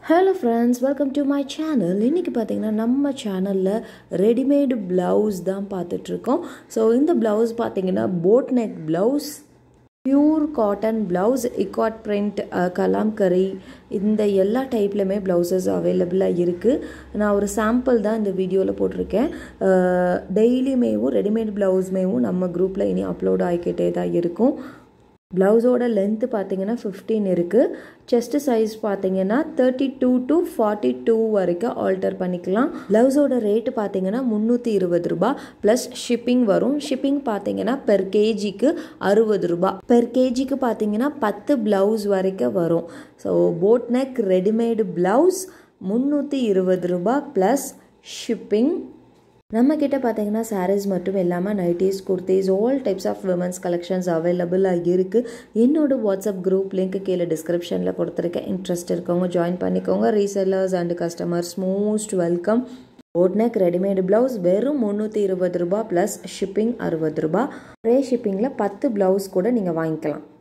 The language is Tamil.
hello friends welcome to my channel இன்றைக்கி பார்த்தீங்கன்னா நம்ம சேனலில் ரெடிமேடு ப்ளவுஸ் தான் பார்த்துட்ருக்கோம் ஸோ இந்த ப்ளவுஸ் பார்த்தீங்கன்னா boat neck blouse pure cotton blouse ikat print Kalamkari இந்த எல்லா டைப்லையுமே ப்ளவுசஸ் அவைலபிளாக இருக்குது நான் ஒரு சாம்பிள் தான் இந்த வீடியோவில் போட்டிருக்கேன் டெய்லியுமேவும் ரெடிமேட் ப்ளவுஸ்மேவும் நம்ம குரூப்பில் இனி அப்லோட் ஆகிக்கிட்டே தான் இருக்கும் ப்ளவுஸோட லென்த்து பார்த்தீங்கன்னா ஃபிஃப்டீன் இருக்குது செஸ்ட் சைஸ் பார்த்தீங்கன்னா thirty two to forty two வரைக்கும் ஆல்டர் பண்ணிக்கலாம் ப்ளவுஸோட ரேட்டு பார்த்தீங்கன்னா முந்நூற்றி இருபது ரூபா ப்ளஸ் ஷிப்பிங் வரும் ஷிப்பிங் பார்த்தீங்கன்னா பெர் கேஜிக்கு அறுபது ரூபா பெர் கேஜிக்கு பார்த்தீங்கன்னா பத்து ப்ளவுஸ் வரைக்கும் வரும் so boat neck readymade blouse முந்நூற்றி இருபது ரூபா ப்ளஸ் ஷிப்பிங் நம்மக்கிட்ட பார்த்தீங்கன்னா சாரீஸ் மட்டும் இல்லாமல் nighties kurtis all types of women's collections அவைலபிளாக இருக்குது என்னோட வாட்ஸ்அப் குரூப் லிங்க் கீழே டிஸ்கிரிப்ஷனில் கொடுத்துருக்கேன் இன்ட்ரெஸ்ட் இருக்கவங்க ஜாயின் பண்ணிக்கோங்க resellers and customers most welcome boat neck readymade blouse வெறும் முந்நூற்றி இருபது ரூபா ப்ளஸ் ஷிப்பிங் அறுபது ரூபா ஒரே ஷிப்பிங்கில் பத்து ப்ளவுஸ் கூட நீங்கள் வாங்கிக்கலாம்